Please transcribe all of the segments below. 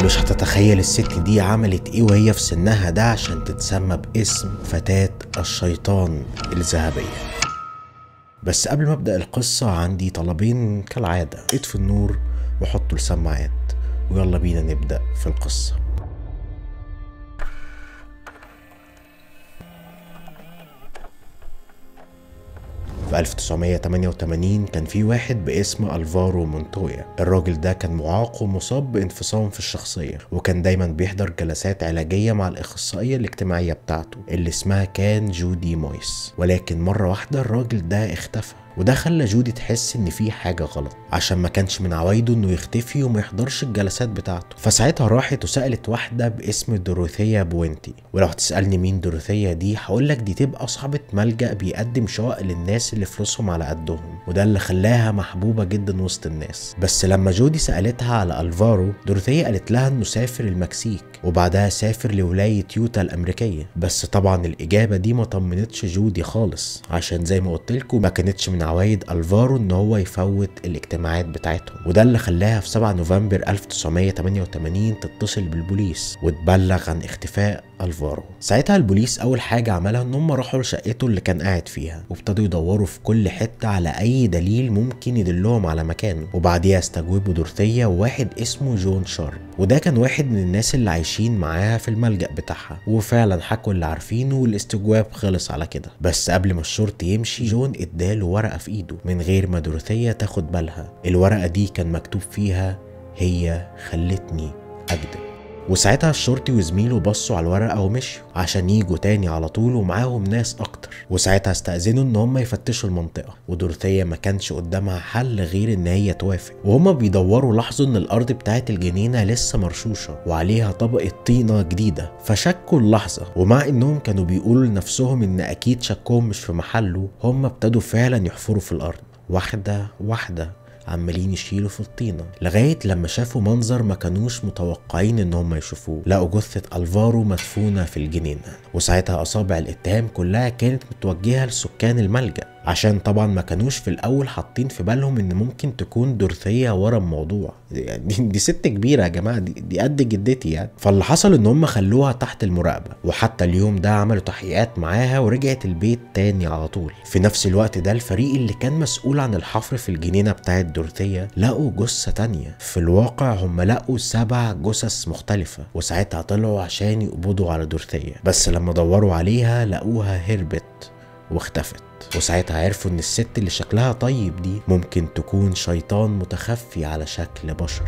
مش هتتخيل الست دي عملت ايه وهي في سنها ده عشان تتسمى باسم فتاة الشيطان الذهبية بس قبل ما ابدأ القصة عندي طلبين كالعادة اطفي النور وحطوا السماعات ويلا بينا نبدأ في القصة في 1988 كان في واحد باسم الفارو مونتويا الراجل ده كان معاق ومصاب بانفصام في الشخصية وكان دايما بيحضر جلسات علاجية مع الأخصائية الاجتماعية بتاعته اللي اسمها كان جودي مويس ولكن مرة واحدة الراجل ده اختفى وده خلى جودي تحس ان في حاجه غلط عشان ما كانش من عوايده انه يختفي وما يحضرش الجلسات بتاعته فساعتها راحت وسالت واحده باسم دروثيا بوينتي ولو هتسالني مين دروثيا دي هقول لك دي تبقى صاحبه ملجا بيقدم شقق للناس اللي فلوسهم على قدهم وده اللي خلاها محبوبه جدا وسط الناس بس لما جودي سالتها على الفارو دروثيا قالت لها انه سافر المكسيك وبعدها سافر لولايه يوتا الامريكيه بس طبعا الاجابه دي ما طمنتش جودي خالص عشان زي ما قلت لكم ما كانتش من عوايد الفارو ان هو يفوت الاجتماعات بتاعتهم وده اللي خلاها في 7 نوفمبر 1988 تتصل بالبوليس وتبلغ عن اختفاء الفارو ساعتها البوليس اول حاجه عملها ان هم راحوا لشقته اللي كان قاعد فيها وابتدوا يدوروا في كل حته على اي دليل ممكن يدلهم على مكانه وبعديها استجوبوا دورثيا وواحد اسمه جون شارب وده كان واحد من الناس اللي عايشين معاها في الملجأ بتاعها وفعلا حكوا اللي عارفينه والاستجواب خلص على كده بس قبل ما الشرطي يمشي جون اداله ورقه في ايده من غير ما دورثيا تاخد بالها الورقه دي كان مكتوب فيها هي خلتني اكذب وساعتها الشرطي وزميله بصوا على الورقة ومشوا عشان يجوا تاني على طول ومعاهم ناس أكتر وساعتها استأذنوا إن هم يفتشوا المنطقة ودورثيا ما كانش قدامها حل غير إن هي توافق وهما بيدوروا لاحظوا إن الأرض بتاعت الجنينة لسه مرشوشة وعليها طبقة طينة جديدة فشكوا اللحظة ومع إنهم كانوا بيقولوا لنفسهم إن أكيد شكهم مش في محله هم ابتدوا فعلا يحفروا في الأرض واحدة واحدة عمالين يشيلوا في الطينة لغاية لما شافوا منظر ما كانوش متوقعين ان هم يشوفوه لقوا جثة الفارو مدفونة في الجنينة وساعتها اصابع الاتهام كلها كانت متوجهة لسكان الملجأ عشان طبعا ما كانوش في الاول حاطين في بالهم ان ممكن تكون دورثيا ورا الموضوع يعني دي, دي ست كبيره يا جماعه دي, دي قد جدتي يعني فاللي حصل ان هم خلوها تحت المراقبه وحتى اليوم ده عملوا تحقيقات معاها ورجعت البيت تاني على طول في نفس الوقت ده الفريق اللي كان مسؤول عن الحفر في الجنينه بتاعت دورثيا لقوا جثه تانية في الواقع هم لقوا سبع جثث مختلفه وساعتها طلعوا عشان يقبضوا على دورثيا بس لما دوروا عليها لقوها هربت واختفت وساعتها عرفوا ان الست اللي شكلها طيب دي ممكن تكون شيطان متخفي على شكل بشر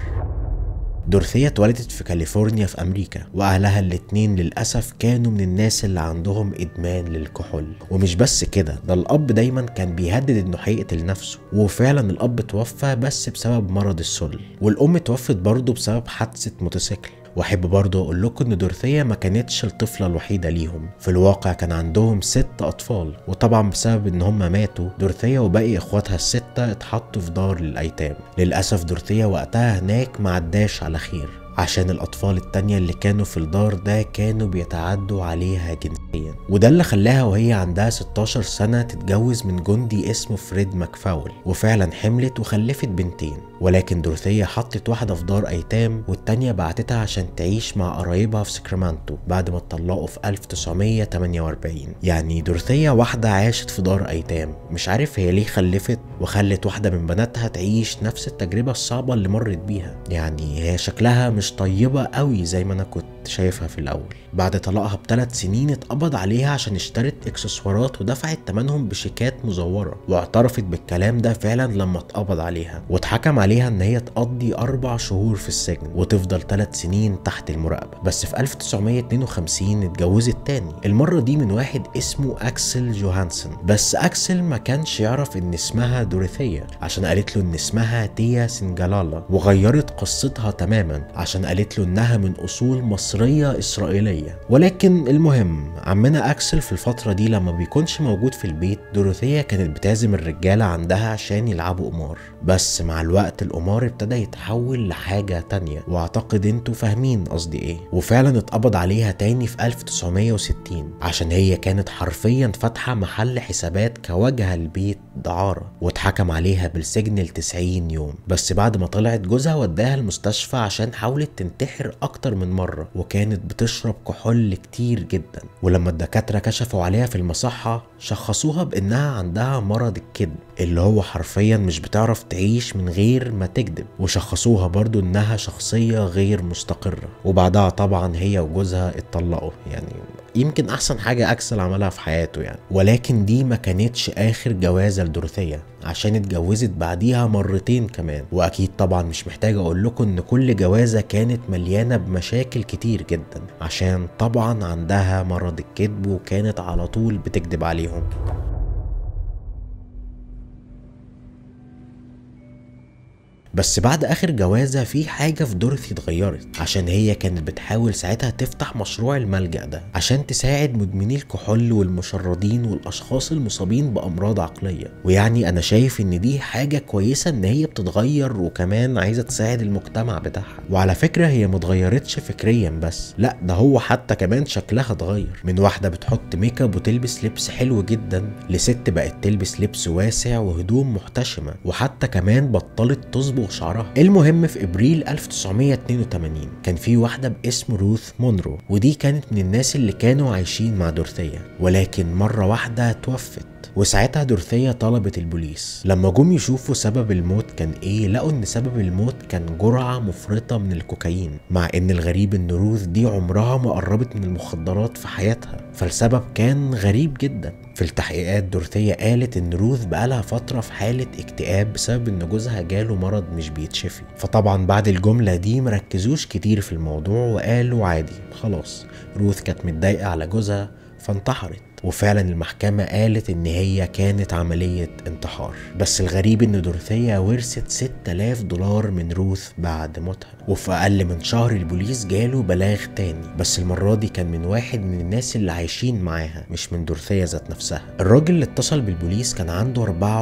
دورثيا اتولدت في كاليفورنيا في امريكا واهلها الاتنين للاسف كانوا من الناس اللي عندهم ادمان للكحول ومش بس كده ده الاب دايما كان بيهدد انه هيقتل نفسه وفعلا الاب توفى بس بسبب مرض السل والام توفت برضه بسبب حادثه موتوسيكل واحب برضه اقول لكم ان دورثيا ما كانتش الطفله الوحيده ليهم في الواقع كان عندهم ست اطفال وطبعا بسبب ان هم ماتوا دورثيا وباقي اخواتها السته اتحطوا في دار للايتام للاسف دورثيا وقتها هناك ما عداش على خير عشان الأطفال التانية اللي كانوا في الدار ده كانوا بيتعدوا عليها جنسيا وده اللي خلاها وهي عندها 16 سنة تتجوز من جندي اسمه فريد ماكفاول وفعلا حملت وخلفت بنتين ولكن دورثيا حطت واحدة في دار أيتام والتانية بعتتها عشان تعيش مع قرايبها في ساكرامنتو بعد ما اتطلقوا في 1948 يعني دورثيا واحدة عاشت في دار أيتام مش عارف هي ليه خلفت وخلت واحدة من بناتها تعيش نفس التجربة الصعبة اللي مرت بيها يعني هي شكلها مش طيبة قوي زي ما أنا كنت شايفها في الأول بعد طلاقها بثلاث سنين اتقبض عليها عشان اشترت اكسسوارات ودفعت تمنهم بشيكات مزورة واعترفت بالكلام ده فعلا لما اتقبض عليها واتحكم عليها ان هي تقضي اربع شهور في السجن وتفضل ثلاث سنين تحت المراقبة بس في 1952 اتجوزت تاني المرة دي من واحد اسمه اكسل جوهانسون بس اكسل ما كانش يعرف ان اسمها دوريثيا عشان قالت له ان اسمها تيا سنجلالا وغيرت قصتها تماما عشان قالت له انها من اصول مصرية اسرائيلية ولكن المهم عمنا اكسل في الفترة دي لما بيكونش موجود في البيت دوريثيا كانت بتعزم الرجالة عندها عشان يلعبوا قمار بس مع الوقت القمار ابتدى يتحول لحاجة تانية واعتقد انتوا فاهمين قصدي ايه وفعلا اتقبض عليها تاني في 1960 عشان هي كانت حرفيا فاتحة محل حسابات كواجهة البيت دعارة واتحكم عليها بالسجن ل 90 يوم بس بعد ما طلعت جوزها وداها المستشفى عشان حاولت تنتحر اكتر من مرة وكانت بتشرب كحول كتير جدا ولما الدكاترة كشفوا عليها في المصحة شخصوها بانها عندها مرض الكذب اللي هو حرفيا مش بتعرف تعيش من غير ما تكذب وشخصوها برضو انها شخصية غير مستقرة وبعدها طبعا هي وجوزها اتطلقوا يعني يمكن احسن حاجة اكسل عملها في حياته يعني ولكن دي ما كانتش اخر جوازة لدورثيا عشان اتجوزت بعديها مرتين كمان واكيد طبعا مش محتاج اقول لكم ان كل جوازة كانت مليانة بمشاكل كتير جدا عشان طبعا عندها مرض الكذب وكانت على طول بتكذب عليهم بس بعد اخر جوازه في حاجه في دورثي اتغيرت عشان هي كانت بتحاول ساعتها تفتح مشروع الملجا ده عشان تساعد مدمني الكحول والمشردين والاشخاص المصابين بامراض عقليه ويعني انا شايف ان دي حاجه كويسه ان هي بتتغير وكمان عايزه تساعد المجتمع بتاعها وعلى فكره هي متغيرتش فكريا بس لا ده هو حتى كمان شكلها اتغير من واحده بتحط ميك اب وتلبس لبس حلو جدا لست بقت تلبس لبس واسع وهدوم محتشمه وحتى كمان بطلت تصبغ شعرها المهم في ابريل 1982 كان في واحده باسم روث مونرو ودي كانت من الناس اللي كانوا عايشين مع دورثيا ولكن مره واحده توفت وساعتها دورثيا طلبت البوليس لما جم يشوفوا سبب الموت كان ايه لقوا ان سبب الموت كان جرعة مفرطة من الكوكايين مع ان الغريب ان روث دي عمرها ما قربت من المخدرات في حياتها فالسبب كان غريب جدا في التحقيقات دورثيا قالت ان روث بقالها فترة في حالة اكتئاب بسبب ان جوزها جاله مرض مش بيتشفي فطبعا بعد الجملة دي مركزوش كتير في الموضوع وقالوا عادي خلاص روث كانت متضايقة على جوزها فانتحرت وفعلا المحكمة قالت إن هي كانت عملية انتحار بس الغريب إن دورثيا ورثت 6000 دولار من روث بعد موتها وفي أقل من شهر البوليس جاله بلاغ تاني بس المرة دي كان من واحد من الناس اللي عايشين معاها مش من دورثيا ذات نفسها الراجل اللي اتصل بالبوليس كان عنده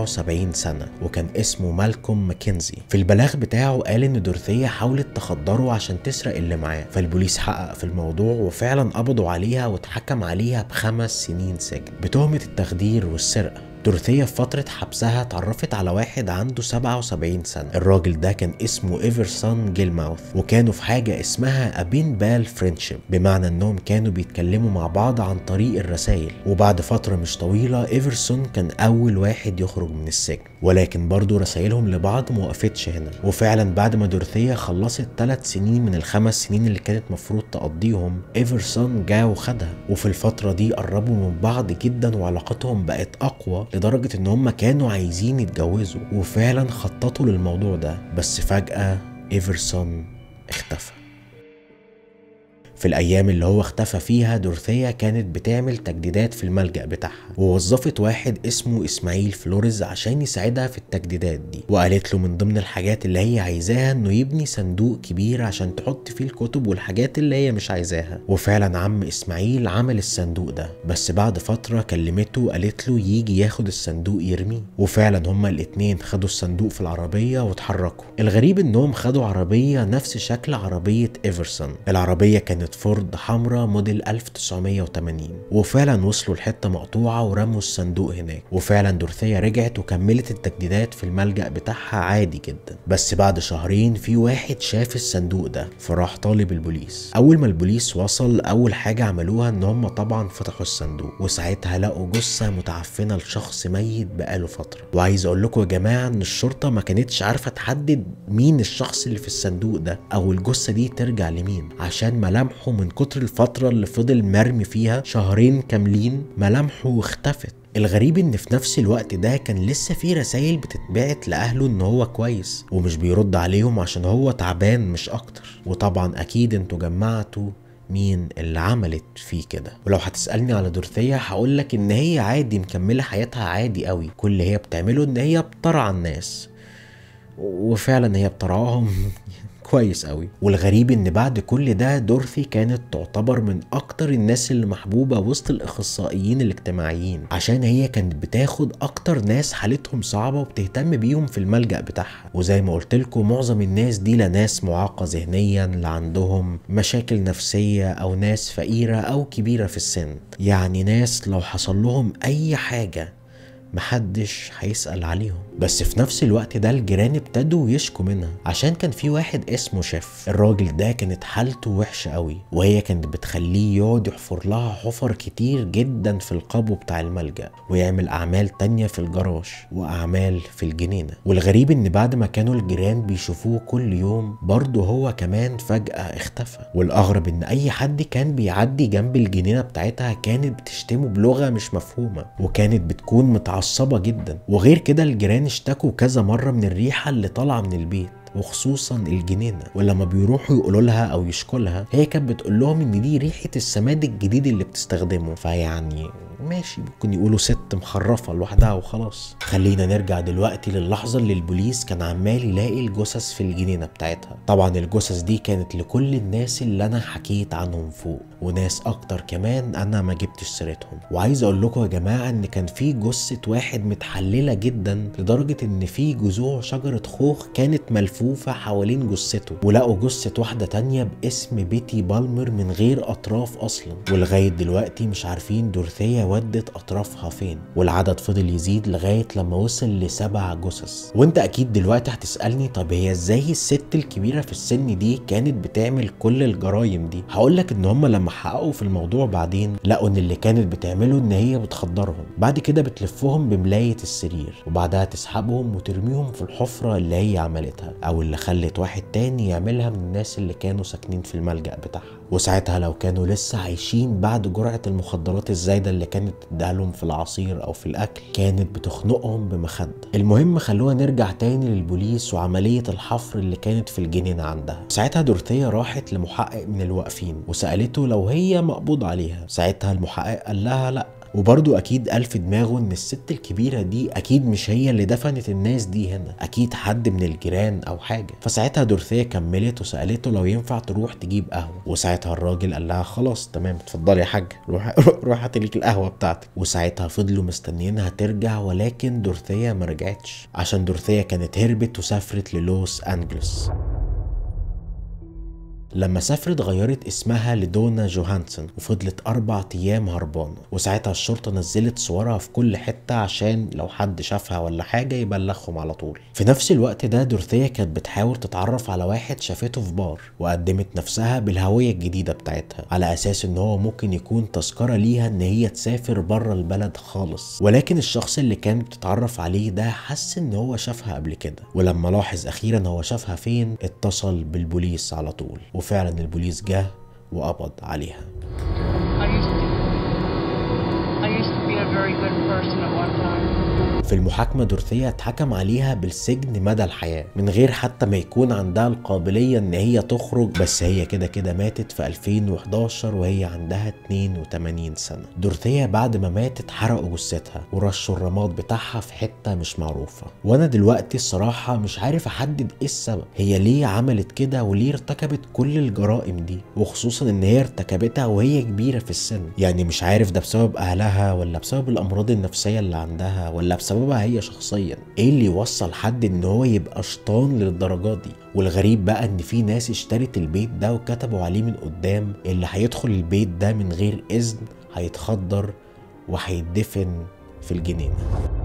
74 سنة وكان اسمه مالكوم ماكنزي في البلاغ بتاعه قال إن دورثيا حاولت تخدره عشان تسرق اللي معاه فالبوليس حقق في الموضوع وفعلا قبضوا عليها واتحكم عليها بخمس سنين سجن بتهمة التخدير والسرقة دورثيا في فترة حبسها اتعرفت على واحد عنده 77 سنة الراجل ده كان اسمه ايفرسون جيلماوث وكانوا في حاجة اسمها ابين بال فريندشيب بمعنى انهم كانوا بيتكلموا مع بعض عن طريق الرسائل وبعد فترة مش طويلة ايفرسون كان اول واحد يخرج من السجن ولكن برضه رسائلهم لبعض موقفتش هنا وفعلا بعد ما دورثيا خلصت ثلاث سنين من الخمس سنين اللي كانت مفروض تقضيهم ايفرسون جا وخدها وفي الفترة دي قربوا من بعض جدا وعلاقتهم بقت اقوى لدرجة ان هم كانوا عايزين يتجوزوا وفعلا خططوا للموضوع ده بس فجأة ايفرسون اختفى في الأيام اللي هو اختفى فيها دورثيا كانت بتعمل تجديدات في الملجأ بتاعها ووظفت واحد اسمه إسماعيل فلوريز عشان يساعدها في التجديدات دي وقالت له من ضمن الحاجات اللي هي عايزاها إنه يبني صندوق كبير عشان تحط فيه الكتب والحاجات اللي هي مش عايزاها وفعلا عم إسماعيل عمل الصندوق ده بس بعد فترة كلمته قالت له يجي ياخد الصندوق يرميه وفعلا هما الاتنين خدوا الصندوق في العربية واتحركوا الغريب إنهم خدوا عربية نفس شكل عربية إيفرسون العربية كانت فورد حمراء موديل 1980 وفعلا وصلوا لحته مقطوعه ورموا الصندوق هناك وفعلا دورثيا رجعت وكملت التجديدات في الملجأ بتاعها عادي جدا بس بعد شهرين في واحد شاف الصندوق ده فراح طالب البوليس اول ما البوليس وصل اول حاجه عملوها ان هم طبعا فتحوا الصندوق وساعتها لقوا جثه متعفنه لشخص ميت بقاله فتره وعايز اقول لكم يا جماعه ان الشرطه ما كانتش عارفه تحدد مين الشخص اللي في الصندوق ده او الجثه دي ترجع لمين عشان ملامحه من كتر الفترة اللي فضل مرمي فيها شهرين كاملين ملامحه اختفت الغريب ان في نفس الوقت ده كان لسه في رسائل بتتبعت لاهله ان هو كويس ومش بيرد عليهم عشان هو تعبان مش اكتر وطبعا اكيد انتوا جمعتوا مين اللي عملت فيه كده ولو هتسألني على دورثيا هقولك ان هي عادي مكملة حياتها عادي قوي كل اللي هي بتعمله ان هي بترعى الناس وفعلا هي بترعاهم كويس قوي والغريب ان بعد كل ده دورثي كانت تعتبر من اكتر الناس اللي محبوبة وسط الاخصائيين الاجتماعيين عشان هي كانت بتاخد اكتر ناس حالتهم صعبة وبتهتم بيهم في الملجأ بتاعها وزي ما قلت لكم معظم الناس دي لا ناس معاقة ذهنيا لا عندهم مشاكل نفسية او ناس فقيرة او كبيرة في السن يعني ناس لو حصل لهم اي حاجة محدش هيسأل عليهم بس في نفس الوقت ده الجيران ابتدوا يشكوا منها عشان كان في واحد اسمه شيف الراجل ده كانت حالته وحشة قوي وهي كانت بتخليه يقعد يحفر لها حفر كتير جدا في القبو بتاع الملجأ ويعمل أعمال تانية في الجراج وأعمال في الجنينة والغريب إن بعد ما كانوا الجيران بيشوفوه كل يوم برضه هو كمان فجأة اختفى والأغرب إن أي حد كان بيعدي جنب الجنينة بتاعتها كانت بتشتمه بلغة مش مفهومة وكانت بتكون متعصبة جدا وغير كده الجيران اشتكوا كذا مرة من الريحة اللي طالعة من البيت وخصوصا الجنينه ولما بيروحوا يقولوا لها او يشكوا لها هي كانت بتقول لهم ان دي ريحه السماد الجديد اللي بتستخدمه فيعني ماشي ممكن يقولوا ست مخرفه لوحدها وخلاص خلينا نرجع دلوقتي للحظه اللي البوليس كان عمال يلاقي الجثث في الجنينه بتاعتها طبعا الجثث دي كانت لكل الناس اللي انا حكيت عنهم فوق وناس اكتر كمان انا ما جبتش سيرتهم وعايز اقول لكم يا جماعه ان كان في جثه واحد متحلله جدا لدرجه ان في جذوع شجره خوخ كانت ملفوفه حوالين جثته ولقوا جثه واحده تانية باسم بيتي بالمر من غير اطراف اصلا ولغايه دلوقتي مش عارفين دورثيا ودت اطرافها فين والعدد فضل يزيد لغايه لما وصل لسبع جثث وانت اكيد دلوقتي هتسالني طب هي ازاي الست الكبيره في السن دي كانت بتعمل كل الجرايم دي هقول لك ان هم لما حققوا في الموضوع بعدين لقوا ان اللي كانت بتعمله ان هي بتخدرهم بعد كده بتلفهم بملايه السرير وبعدها تسحبهم وترميهم في الحفره اللي هي عملتها او اللي خلت واحد تاني يعملها من الناس اللي كانوا ساكنين في الملجأ بتاعها وساعتها لو كانوا لسه عايشين بعد جرعة المخدرات الزايدة اللي كانت تديها لهم في العصير أو في الأكل كانت بتخنقهم بمخدة المهم خلونا نرجع تاني للبوليس وعملية الحفر اللي كانت في الجنينة عندها ساعتها دورثيا راحت لمحقق من الواقفين وسألته لو هي مقبوض عليها ساعتها المحقق قال لها لأ وبرضه اكيد قال في دماغه ان الست الكبيره دي اكيد مش هي اللي دفنت الناس دي هنا اكيد حد من الجيران او حاجه فساعتها دورثيا كملت وسالته لو ينفع تروح تجيب قهوه وساعتها الراجل قال لها خلاص تمام اتفضلي يا حاج روح روح هات لك القهوه بتاعتك وساعتها فضلوا مستنيينها ترجع ولكن دورثيا ما رجعتش عشان دورثيا كانت هربت وسافرت للوس انجلوس لما سافرت غيرت اسمها لدونا جوهانسون وفضلت أربع أيام هربانة وساعتها الشرطة نزلت صورها في كل حتة عشان لو حد شافها ولا حاجة يبلغهم على طول في نفس الوقت ده دورثيا كانت بتحاول تتعرف على واحد شافته في بار وقدمت نفسها بالهوية الجديدة بتاعتها على أساس إن هو ممكن يكون تذكرة ليها إن هي تسافر بره البلد خالص ولكن الشخص اللي كانت بتتعرف عليه ده حس إن هو شافها قبل كده ولما لاحظ أخيرا هو شافها فين اتصل بالبوليس على طول وفعلا البوليس جه وقبض عليها I used to. I used to be a very good person at one time. في المحاكمة دورثيا اتحكم عليها بالسجن مدى الحياة من غير حتى ما يكون عندها القابلية ان هي تخرج بس هي كده كده ماتت في 2011 وهي عندها 82 سنة دورثيا بعد ما ماتت حرقوا جثتها ورشوا الرماد بتاعها في حتة مش معروفة وانا دلوقتي الصراحة مش عارف احدد ايه السبب هي ليه عملت كده وليه ارتكبت كل الجرائم دي وخصوصا ان هي ارتكبتها وهي كبيرة في السن يعني مش عارف ده بسبب اهلها ولا بسبب الامراض النفسية اللي عندها ولا بسببها هي شخصيا ايه اللي يوصل حد ان هو يبقى شيطان للدرجات دي والغريب بقى ان في ناس اشترت البيت ده وكتبوا عليه من قدام اللي هيدخل البيت ده من غير اذن هيتخدر وهيتدفن في الجنينه